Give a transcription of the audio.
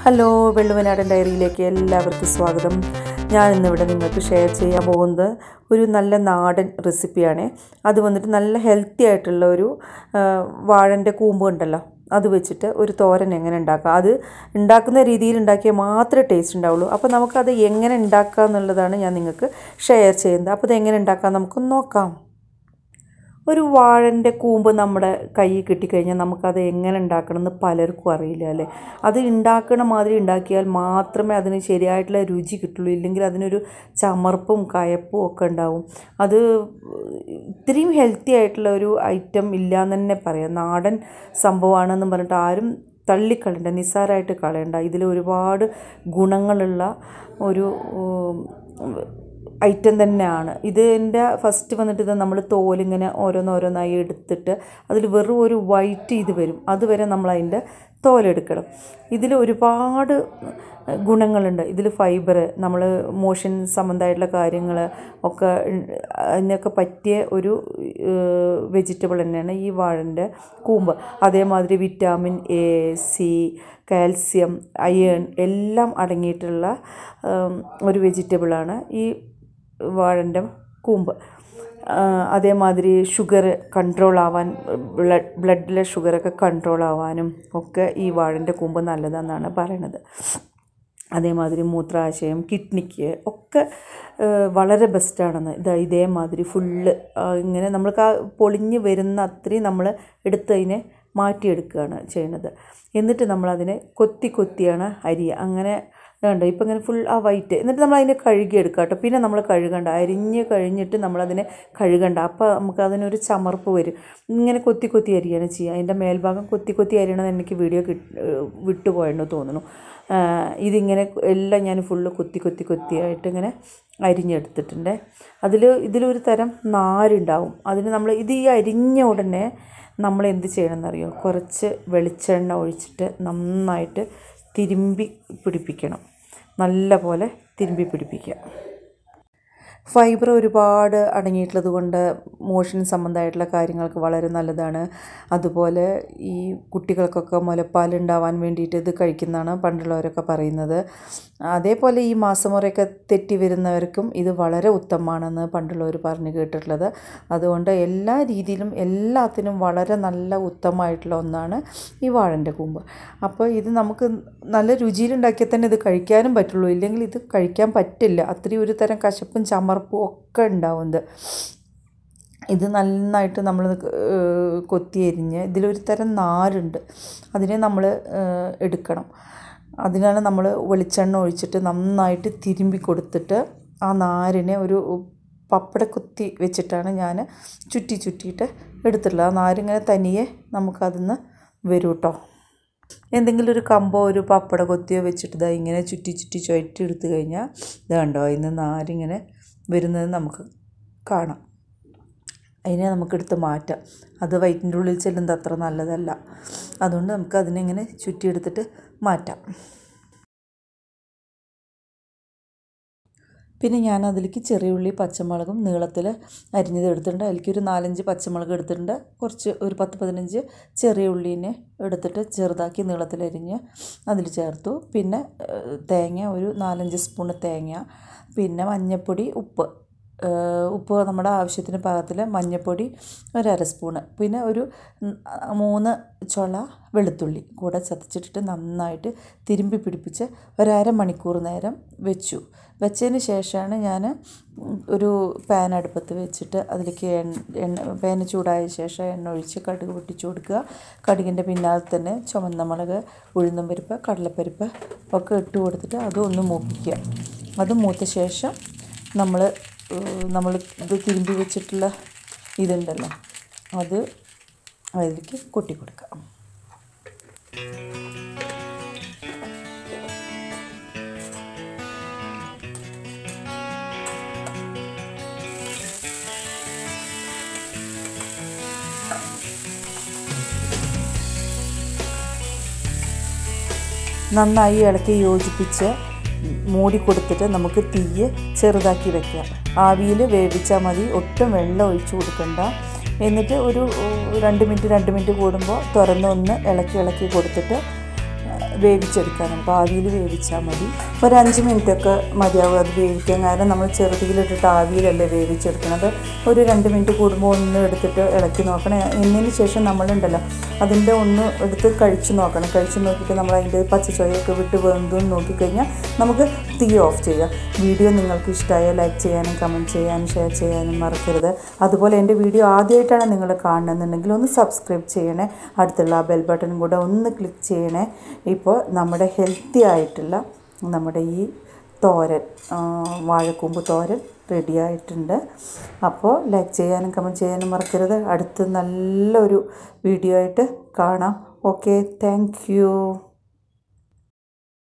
hello വെള്ളുവനാടൻ ഡയറിയിലേക്ക് എല്ലാവർക്കും സ്വാഗതം ഞാൻ ഇന്നിവിടെ നിങ്ങൾക്ക് ഷെയർ ചെയ്യാൻ പോകുന്നത് ഒരു നല്ല നാടൻ റെസിപ്പിയാണ് അത് വന്നിട്ട് നല്ല ഹെൽത്തി ആയിട്ടുള്ള ഒരു ആ, വാഴൻ്റെ കൂമ്പ് ഉണ്ടല്ലോ അത് വെച്ചിട്ട് ഒരു തോരൻ എങ്ങനെ ഉണ്ടാക്കാം അത് ഉണ്ടാക്കുന്ന രീതിയിൽ ഉണ്ടാക്കിയാൽ മാത്രമേ ടേസ്റ്റ് ഉണ്ടാവുള്ളൂ അപ്പോൾ നമുക്കത് എങ്ങനെ ഉണ്ടാക്കാം എന്നുള്ളതാണ് ഞാൻ നിങ്ങൾക്ക് ഷെയർ ചെയ്യുന്നത് അപ്പോൾ അത് എങ്ങനെ ഉണ്ടാക്കാം നമുക്കൊന്ന് നോക്കാം ഒരു വാഴൻ്റെ കൂമ്പ് നമ്മുടെ കയ്യിൽ കിട്ടിക്കഴിഞ്ഞാൽ നമുക്കത് എങ്ങനെ ഉണ്ടാക്കണമെന്ന് പലർക്കും അറിയില്ല അല്ലേ അത് ഉണ്ടാക്കണ മാതിരി ഉണ്ടാക്കിയാൽ മാത്രമേ അതിന് ശരിയായിട്ടുള്ള രുചി കിട്ടുള്ളൂ ഇല്ലെങ്കിൽ അതിനൊരു ചമർപ്പും കയപ്പും ഒക്കെ ഉണ്ടാവും അത് ഇത്രയും ഹെൽത്തി ആയിട്ടുള്ള ഒരു ഐറ്റം ഇല്ല എന്ന് തന്നെ പറയാം നാടൻ സംഭവമാണെന്ന് പറഞ്ഞിട്ട് ആരും തള്ളിക്കളയണ്ട നിസ്സാരമായിട്ട് കളയണ്ട ഇതിൽ ഒരുപാട് ഗുണങ്ങളുള്ള ഒരു ഉം, ഐറ്റം തന്നെയാണ് ഇതിൻ്റെ ഫസ്റ്റ് വന്നിട്ട് ഇത് നമ്മൾ തോലിങ്ങനെ ഓരോന്നോരോന്നായി എടുത്തിട്ട് അതിൽ വെറും ഒരു വൈറ്റ് ഇത് വരും അതുവരെ നമ്മൾ അതിൻ്റെ തോലെടുക്കണം ഇതിൽ ഒരുപാട് ഗുണങ്ങളുണ്ട് ഇതിൽ ഫൈബർ നമ്മൾ മോഷൻ സംബന്ധമായിട്ടുള്ള കാര്യങ്ങൾ ഒക്കെ ഉം, അതിനൊക്കെ പറ്റിയ ഒരു വെജിറ്റബിൾ തന്നെയാണ് ഈ വാഴൻ്റെ കൂമ്പ് അതേമാതിരി vitamin A C calcium iron എല്ലാം അടങ്ങിയിട്ടുള്ള ഉം, ഒരു വെജിറ്റബിളാണ് ഈ വാഴൻ്റെ കൂമ്പ് ആ, അതേമാതിരി ഷുഗർ കൺട്രോൾ ആവാൻ ബ്ലഡ് ബ്ലഡിലെ ഷുഗറൊക്കെ കൺട്രോൾ ആവാനും ഒക്കെ ഈ വാഴൻ്റെ കൂമ്പ് നല്ലതെന്നാണ് പറയണത് അതേമാതിരി മൂത്രാശയം കിഡ്നിക്ക് ഒക്കെ ആ, വളരെ ബെസ്റ്റാണെന്ന് ഇതാ ഇതേമാതിരി ഫുള്ള് ഇങ്ങനെ നമ്മൾക്ക് ആ പൊളിഞ്ഞ് വരുന്ന അത്രയും നമ്മൾ എടുത്തതിനെ മാറ്റിയെടുക്കുകയാണ് ചെയ്യുന്നത് എന്നിട്ട് നമ്മളതിനെ കൊത്തി കൊത്തിയാണ് അരിയുക അങ്ങനെ കണ്ടോ ഇപ്പം ഇങ്ങനെ ഫുൾ ആ വൈറ്റ് എന്നിട്ട് നമ്മൾ അതിനെ കഴുകിയെടുക്കുക കേട്ടോ പിന്നെ നമ്മൾ കഴുകണ്ട അരിഞ്ഞ് കഴിഞ്ഞിട്ട് നമ്മളതിനെ കഴുകണ്ട അപ്പോൾ നമുക്ക് അതിനൊരു ചമർപ്പ് വരും ഇങ്ങനെ കൊത്തി കൊത്തി അരിയാണ് ചെയ്യുക അതിൻ്റെ മേൽഭാഗം കൊത്തി കൊത്തി അരിയണമെന്ന് എനിക്ക് വീഡിയോ കിട്ട് വിട്ടുപോയെന്ന് തോന്നുന്നു ആ, ഇതിങ്ങനെ എല്ലാം ഞാൻ ഫുള്ള് കൊത്തി കൊത്തി കൊത്തിയായിട്ട് ഇങ്ങനെ അരിഞ്ഞെടുത്തിട്ടുണ്ട് അതിൽ ഇതിലൊരു തരം നാരുണ്ടാവും അതിന് നമ്മൾ ഇത് ഈ അരിഞ്ഞ ഉടനെ നമ്മൾ എന്ത് ചെയ്യണമെന്നറിയോ കുറച്ച് വെളിച്ചെണ്ണ ഒഴിച്ചിട്ട് നന്നായിട്ട് തിരുമ്പി പിടിപ്പിക്കണം നല്ല പോലെ തിരുമ്പി പിടിപ്പിക്കുക ഫൈബർ ഒരുപാട് അടങ്ങിയിട്ടുള്ളത് കൊണ്ട് മോഷൻ സംബന്ധമായിട്ടുള്ള കാര്യങ്ങൾക്ക് വളരെ നല്ലതാണ് അതുപോലെ ഈ കുട്ടികൾക്കൊക്കെ മുലപ്പാൽ ഉണ്ടാവാൻ വേണ്ടിയിട്ട് ഇത് കഴിക്കുന്നതാണ് പണ്ടുള്ളവരൊക്കെ പറയുന്നത് അതേപോലെ ഈ മാസമുറയൊക്കെ തെറ്റി വരുന്നവർക്കും ഇത് വളരെ ഉത്തമമാണെന്ന് പണ്ടുള്ളവർ പറഞ്ഞു കേട്ടിട്ടുള്ളത് അതുകൊണ്ട് എല്ലാ രീതിയിലും എല്ലാത്തിനും വളരെ നല്ല ഉത്തമമായിട്ടുള്ള ഒന്നാണ് ഈ വാഴൻ്റെ കൂമ്പ് അപ്പോൾ ഇത് നമുക്ക് നല്ല രുചിയിലുണ്ടാക്കിയാൽ തന്നെ ഇത് കഴിക്കാനും പറ്റുള്ളൂ ഇല്ലെങ്കിൽ ഇത് കഴിക്കാൻ പറ്റില്ല അത്രയും ഒരു തരം കശപ്പും ചമർപ്പും ഒക്കെ ഉണ്ടാവുന്നത് ഇത് നന്നായിട്ട് നമ്മൾ കൊത്തി എരിഞ്ഞ് ഇതിലൊരു തരം നാരുണ്ട് അതിനെ നമ്മൾ എടുക്കണം അതിനാണ് നമ്മൾ വെളിച്ചെണ്ണ ഒഴിച്ചിട്ട് നന്നായിട്ട് തിരുമ്പി കൊടുത്തിട്ട് ആ നാരിനെ ഒരു പപ്പടക്കുത്തി വെച്ചിട്ടാണ് ഞാൻ ചുറ്റി ചുറ്റിയിട്ട് എടുത്തിട്ടുള്ളത് ആ നാരിങ്ങനെ തനിയെ നമുക്കതിന്ന് വരും കേട്ടോ എന്തെങ്കിലും ഒരു കമ്പോ ഒരു പപ്പട കൊത്തിയോ വെച്ചിട്ട് ഇതാ ഇങ്ങനെ ചുറ്റി ചുറ്റി ചുറ്റി എടുത്തു കഴിഞ്ഞാൽ ഇത് കണ്ടോ ഇന്ന് നാരിങ്ങനെ വരുന്നത് നമുക്ക് കാണാം അതിനെ നമുക്കെടുത്ത് മാറ്റാം അത് വയറ്റിൻ്റെ ഉള്ളിൽ ചെല്ലുന്നത് അത്ര നല്ലതല്ല അതുകൊണ്ട് നമുക്ക് അതിനെ ഇങ്ങനെ ചുറ്റിയെടുത്തിട്ട് മാറ്റാം പിന്നെ ഞാൻ അതിലേക്ക് ചെറിയ ഉള്ളി പച്ചമുളകും നീളത്തിൽ അരിഞ്ഞത് എടുത്തിട്ടുണ്ട് അതിലേക്ക് ഒരു നാലഞ്ച് പച്ചമുളക് എടുത്തിട്ടുണ്ട് കുറച്ച് ഒരു പത്ത് പതിനഞ്ച് ചെറിയ ഉള്ളീനെ എടുത്തിട്ട് ചെറുതാക്കി നീളത്തിൽ അരിഞ്ഞ് അതിൽ ചേർത്തു പിന്നെ ഏഹ്, തേങ്ങ ഒരു നാലഞ്ച് സ്പൂണ് തേങ്ങ പിന്നെ മഞ്ഞൾപ്പൊടി ഉപ്പ് ഏഹ്, ഉപ്പ് നമ്മുടെ ആവശ്യത്തിന് പാകത്തിൽ മഞ്ഞൾപ്പൊടി ഒരു അര സ്പൂണ് പിന്നെ ഒരു ഉം, മൂന്ന് ചുള വെളുത്തുള്ളി കൂടെ ചതച്ചിട്ടിട്ട് നന്നായിട്ട് തിരുമ്പി പിടിപ്പിച്ച് ഒരര മണിക്കൂർ നേരം വെച്ചു വെച്ചതിന് ശേഷമാണ് ഞാൻ ഒരു പാൻ അടുപ്പത്ത് വെച്ചിട്ട് അതിലേക്ക് എണ്ണ എണ്ണ പാൻ ചൂടായ ശേഷം എണ്ണ ഒഴിച്ച് കടുക് പൊട്ടിച്ച് കൊടുക്കുക കടുകിൻ്റെ പിന്നാലെ തന്നെ ചുമന്ന മുളക് ഉഴുന്നും പരിപ്പ് കടലപ്പരിപ്പ് ഒക്കെ ഇട്ട് കൊടുത്തിട്ട് അതും ഒന്ന് മൂപ്പിക്കുക അത് മൂത്ത ശേഷം നമ്മൾ നമ്മൾ ഇത് തിരുമ്പി വെച്ചിട്ടുള്ള ഇതുണ്ടല്ലോ അത് അതിലേക്ക് കൊട്ടി കൊടുക്കാം നന്നായി ഇളക്കി യോജിപ്പിച്ച് മൂടി കൊടുത്തിട്ട് നമുക്ക് തീയ് ചെറുതാക്കി വെക്കാം ആവിയിൽ വേവിച്ചാൽ മതി ഒട്ടും വെള്ളം ഒഴിച്ചു കൊടുക്കണ്ട എന്നിട്ട് ഒരു ഉം, രണ്ട് മിനിറ്റ് രണ്ട് മിനിറ്റ് കൂടുമ്പോൾ തുറന്ന് ഒന്ന് ഇളക്കി ഇളക്കി കൊടുത്തിട്ട് വേവിച്ചെടുക്കാം നമുക്ക് ആവിയിൽ വേവിച്ചാൽ മതി ഒരു അഞ്ച് മിനിറ്റൊക്കെ മതിയാവും അത് വേവിക്കാൻ കാരണം നമ്മൾ ചെറുതിയിലിട്ടിട്ട് ആവിയിലല്ലേ വേവിച്ചെടുക്കുന്നത് ഒരു രണ്ട് മിനിറ്റ് കൂടുമ്പോൾ ഒന്ന് എടുത്തിട്ട് ഇളക്കി നോക്കണം എന്നതിന് ശേഷം നമ്മളുണ്ടല്ലോ അതിൻ്റെ ഒന്ന് എടുത്ത് കഴിച്ച് നോക്കണം കഴിച്ച് നോക്കിയിട്ട് നമ്മൾ അതിൻ്റെ പച്ചച്ചോയൊക്കെ വിട്ട് വെന്തെന്ന് നോക്കിക്കഴിഞ്ഞാൽ നമുക്ക് തീ ഓഫ് ചെയ്യാം വീഡിയോ നിങ്ങൾക്ക് ഇഷ്ടമായ ലൈക്ക് ചെയ്യാനും കമൻറ്റ് ചെയ്യാനും ഷെയർ ചെയ്യാനും മറക്കരുത് അതുപോലെ എൻ്റെ വീഡിയോ ആദ്യമായിട്ടാണ് നിങ്ങൾ കാണുന്നുണ്ടെങ്കിൽ ഒന്ന് സബ്സ്ക്രൈബ് ചെയ്യണേ അടുത്തുള്ള ആ ബെൽ ബട്ടൺ കൂടെ ഒന്ന് ക്ലിക്ക് ചെയ്യണേ ഇപ്പോൾ നമ്മുടെ ഹെൽത്തി ആയിട്ടുള്ള നമ്മുടെ ഈ തോരൻ ആ, വാഴക്കൂമ്പ് തോരൻ റെഡി ആയിട്ടുണ്ട് അപ്പോൾ ലൈക്ക് ചെയ്യാനും കമൻറ്റ് ചെയ്യാനും മറക്കരുത് അടുത്ത് നല്ലൊരു വീഡിയോ ആയിട്ട് കാണാം ഓക്കെ താങ്ക് യു